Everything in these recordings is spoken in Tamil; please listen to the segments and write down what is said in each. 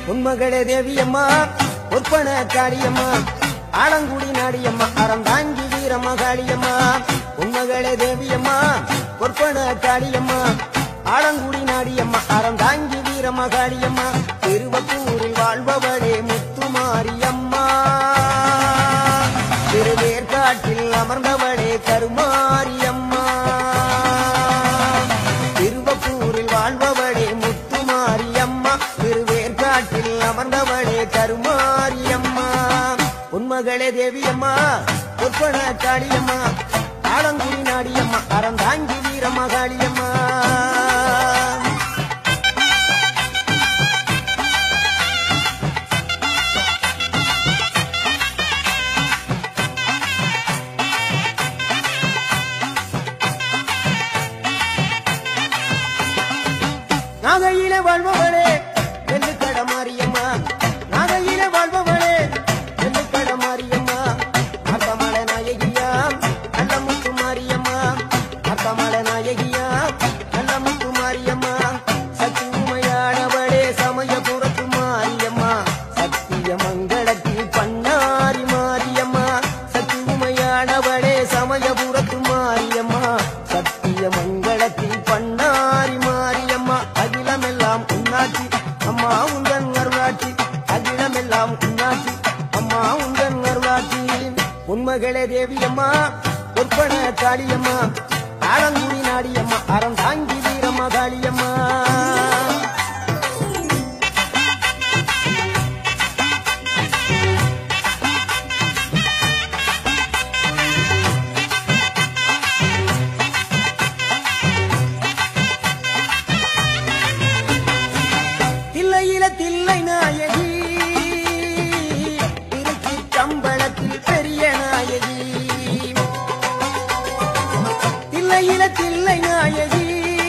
உன்மகளே தேவியம்மா ஒப்பன காளியம்மா ஆலங்குடி நாடியம்மா அறந்தாங்கி வீரம்மா காளியம்மா உன்மகளே தேவியம்மா ஒப்பன காளியம்மா ஆலங்குடி நாடியம்மா அறந்தாங்கி வீரம்மா காளியம்மா திருவப்பூரில் வாழ்பவளே முத்துமாரியம்மா திருவேற்காட்டில் அமர்ந்தவளே கருமாரியம்மா திருவப்பூரில் வாழ்பவளே முத்துமாரியம்மா திருவேற்காட்டில் அமர்ந்தவளே கருமாரியம்மா உன்மகளே தேவியம்மா ஒப்பன காளியம்மா ஆலங்குடி நாடியம்மா அறந்தாங்கி வீரம்மா காளியம்மா நாகையில வாழ்பவளே வெள்ளுக்கட மாரியம்மா நாகையில வாழ்பவளே வெள்ளுக்கட மாரியம்மா அக்கமல நாயகியா நல்லமுத்து மாரியம்மா அக்கமல நாயகியா நல்லமுத்து மாரியம்மா சக்தி உமையானவளே சமயபுரத்து மாரியம்மா சத்திய மங்களத்தில் பண்ணாரி மாரியம்மா சக்தி உமையானவளே சமயபுரத்து மாரியம்மா சத்திய மங்களத்தில் பண்ணாரி மாரியம்மா அகிலமெல்லாம் உன்னாட்சி அம்மா உந்தன் அருளாட்சி அகிலமெல்லாம் உன்னாட்சி அம்மா உந்தன் அருளாட்சி உண்மகளே தேவியம்மா ஒப்பன காளியம்மா ஆலங்குடி நாடியம்மா அறம் தாங்கி வீரம்மா காளியம்மா தில்லையில தில்லை நாயகி திருச்சி கம்பளத்தில் பெரிய நாயகி தில்லையில தில்லை நாயகி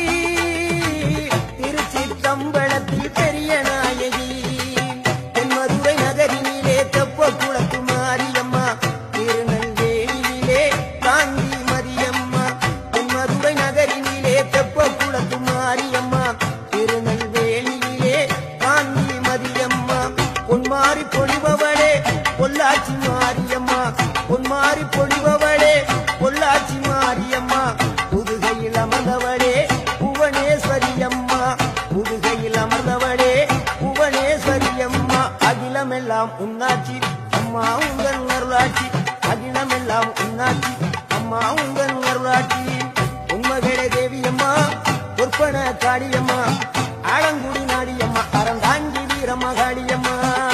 திருச்சி கம்பளத்தில் பெரிய நாயகி தென்மதுரை நகரினிலே தெப்ப குளத்து மாரியம்மா திருநெல்வேலியிலே காந்தி மதியம்மா தென்மதுரை நகரினிலே தெப்ப குளத்து மாரியம்மா திருநெல்வேலியிலே காந்தி மதியம்மா பொன்மாரி பொழிபவளே பொள்ளாச்சி மாரியம்மா பொன்மாரி பொழிபவளே பொள்ளாச்சி மாரியம்மா புதுகையில் அமர்ந்தவளே புவனேஸ்வரி அம்மா புதுகையில் அமர்ந்தவளே புவனேஸ்வரி அம்மா அகிலமெல்லாம் உன்னாட்சி அம்மா உங்கள் அருளாட்சி அகிலமெல்லாம் உன்னாட்சி அம்மா உங்கள் அருளாட்சி உண்மகளே தேவியம்மா ஒற்பன காளியம்மா ஆலங்குடி நாடியம்மா அறந்தாங்கி வீரம்மா காளியம்மா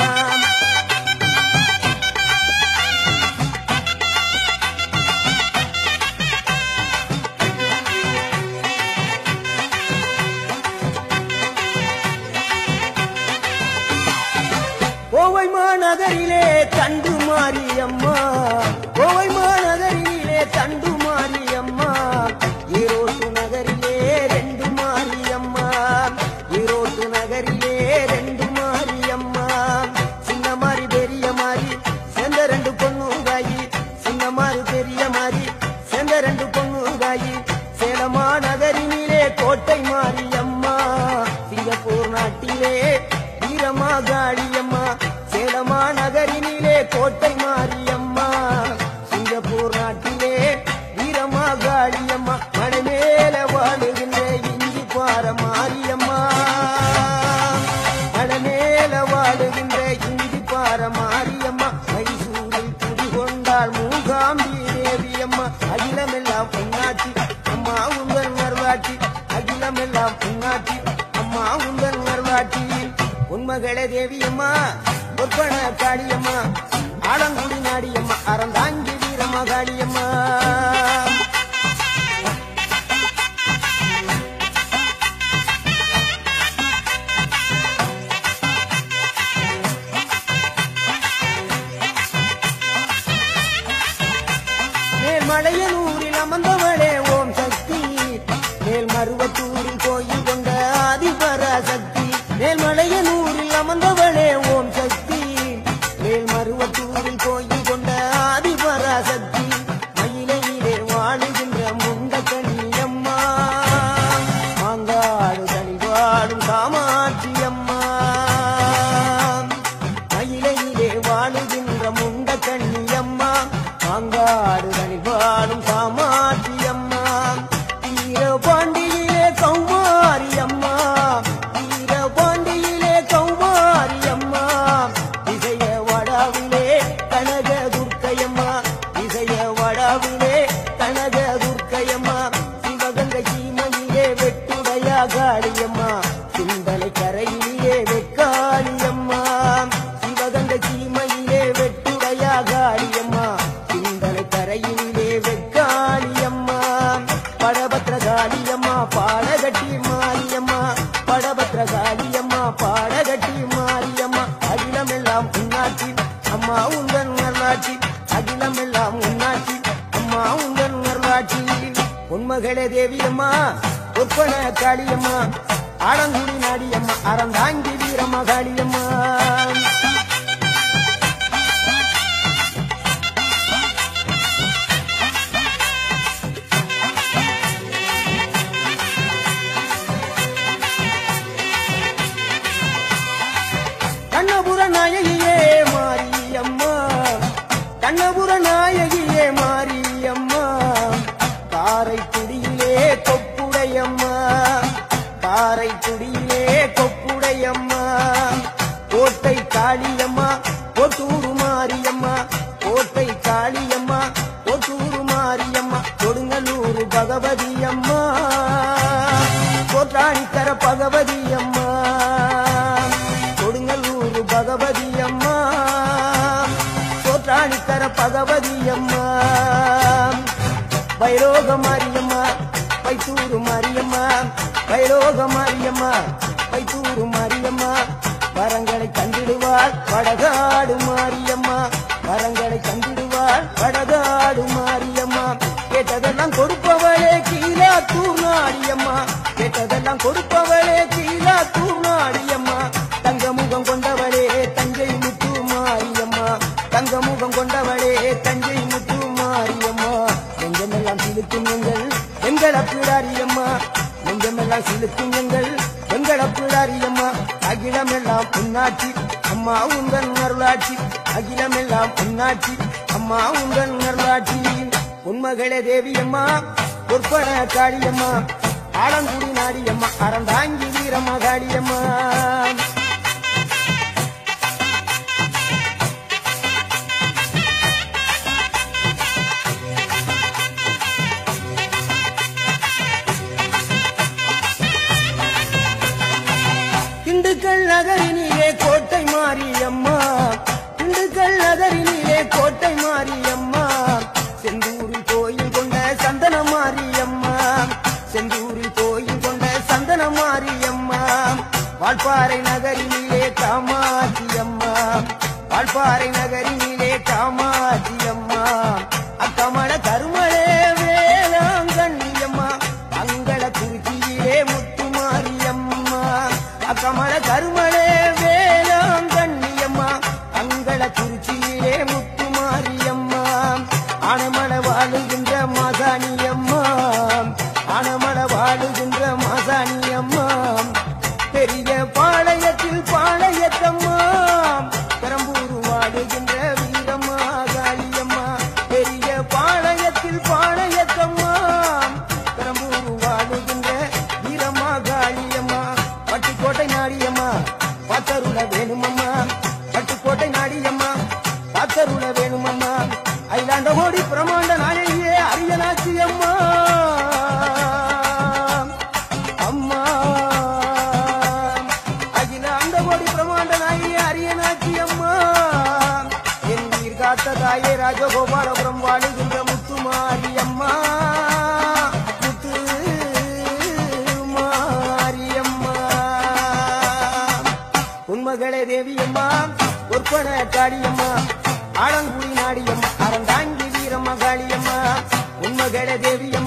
கோவை மாநகரிலே தண்டு மாரியம்மா கோவை மாநகரிலே தண்டு மாரியம்மா ஈரோட்டு நகரிலே ரெண்டு மாரியம்மா ஈரோட்டு நகரிலே ரெண்டு மாரியம்மா சின்ன மாறி பெரிய மாறி சேர்ந்த ரெண்டு பொண்ணுங்காயி சின்ன மாறி பெரிய மாறி சேர்ந்த ரெண்டு பொண்ணுங்காயி சேலமா நகரினிலே கோட்டை மாரியம்மா சிங்கப்பூர் நாட்டிலே வீரமா காளியம்மா சேலமா நகரினிலே கோட்டை மாரியம்மா சிங்கப்பூர் நாட்டிலே வீரமா காளியம்மா மனமேல வாழுகின்ற இஞ்சி பார மாரியம்மா மனமேல வாழுகின்ற இஞ்சி பார மாரியம்மா மைசூரில் குடிகொண்டாள் மூகாம்பி தேவியம்மா அகிலமெல்லாம் பொன்னாட்சி அம்மா உங்கள் நர்வாட்சி அகிலமெல்லாம் பொன்னாட்சி அம்மா உங்கள் நர்வாட்சி உண்மகளே தேவியம்மா ஒப்பன காளியம்மா ஆலங்குடி நாடியம்மா அறந்தாங்கி வீரம்மா காளியம்மா மேல்மலையனூரில் அமர்ந்தவளே ஓம் சக்தி மேல்மருவத்தூரில் கோயில் கொண்ட ஆதிபராசக்தி மேல்மலையனூரில் அமர்ந்தவளே ஓம் சக்தி மேல்மருவத்தூரில் கோயில் கொண்ட ஆதிபராசக்தி மயிலையிலே வாழுகின்ற முண்ட கண்ணியம்மா மாங்காடு தனிவாடும் காமாட்சி அம்மா ஆடகட்டி மாரியம்மா அகிலமெல்லாம் உன்னாட்சி அம்மா உங்கள் நல்லாட்சி அகிலமெல்லாம் உன்னாட்சி அம்மா உங்கள் நல்லாட்சி உண்மகளே தேவியம்மா ஒப்பன காளியம்மா ஆடங்குடி நாடியம்மா அறந்தாங்கி வீரம்மா காளியம்மா கண்ணபுர நாயகியே மாரியம்மா கண்ணபுர நாயகியே மாரியம்மா காரைக்குடியிலே கொப்புடையம்மா காரைக்குடியிலே கொப்புடையம்மா கோட்டை காளியம்மா கொட்டூரு மாரியம்மா கோட்டை காளியம்மா கொட்டூரு மாரியம்மா கொடுங்கலூர் பகவதி அம்மா கோட்டாணிக்கர பகவதி அம்மா கொடுங்கலூர் பகவதி அம்மா கோட்டாணிக்கர பகவதி அம்மா வைரோக மாரியம்மா பைத்தூரு மாரியம்மா வைரோக மாரியம்மா பைத்தூரு மாரியம்மா வரங்களை கண்டிடுவாள் வடகாடு மாரியம்மா வரங்களை கண்டிடுவாள் வடகாடு மாரியம்மா கேட்டதெல்லாம் கொடுப்பவளே கீழா தூர்நாடியம்மா கேட்டதெல்லாம் கொடுப்பவளே கீழா தூர்நாடியம்மா தங்க முகம் கொண்டவளே தஞ்சை முத்து மாரியம்மா தங்க முகம் கொண்டவளே தஞ்சை முத்து மாரியம்மா நெஞ்சமெல்லாம் சிலுக்கும் எங்கள் எங்கள் அப்பிடாரியம்மா நெஞ்சமெல்லாம் சிலுக்கும் எங்கள் எங்கள் அப்பிடாரியம்மா அகிலமெல்லாம் உன்னாட்சி அம்மா உங்கள் அருளாட்சி அகிலமெல்லாம் உன்னாட்சி அம்மா உங்கள் அருளாட்சி உண்மகளே தேவியம்மா பொற்பன காளியம்மா ஆலங்குடி நாடியம்மா அறந்தாங்கி வீரம்மா காளியம்மா திண்டுக்கல் நகரினிலே கோட்டை மாரியம்மா திண்டுக்கல் நகரினிலே கோட்டை மாரியம்மா செந்தூரில் கோயில் கொண்ட சந்தன மாரியம்மா செந்தூரில் கோயில் கொண்ட சந்தன மாரியம்மா வால்பாறை நகரினிலே காமாட்சியம்மா வால்பாறை நகரினிலே காமாட்சியம்மா அக்கமல கருமலே வேளாங்கண்ணியம்மா அங்கள குறிச்சியிலே முத்துமாரியம்மா அக்கமல கருமலே வேளாங்கண்ணியம்மா அங்கள குறிச்சியிலே முத்துமாரியம்மா ஆனமல வாழுகின்ற மாசாணியம்மா ஆனமல வாழுகின்ற மாசாணியம்மா பெரிய பாளையத்தில் பாளையத்தம்மா பெரம்பூர் வாழுகின்ற வீரம்மா காளியம்மா பெரிய பாளையத்தில் பாளையத்தம்மா பெரம்பூர் வாழுகின்ற வீரம்மா காளியம்மா பட்டுக்கோட்டை நாடியம்மா பத்தருள வேணுமம்மா பட்டுக்கோட்டை நாடியம்மா பத்தருள வேணுமம்மா ஐலாண்ட கோடி பிரமாண்ட நாயகியே அரியனாச்சி அம்மா அம்மா அகில அந்த கோடி பிரமாண்ட நாயகியே அரியனாச்சி அம்மா என் உயிர் காத்த தாயே ராஜகோபாலபுரம் வாழுகின்ற முத்துமாரி அம்மா முத்து மாரியம்மா உண்மகளே தேவியம்மா ஒற்பன காளியம்மா ஆலங்குடி நாடியம்மா அறந்தாங்கி வீரம்மா காளியம்மா உண்மகளே தேவியம்மா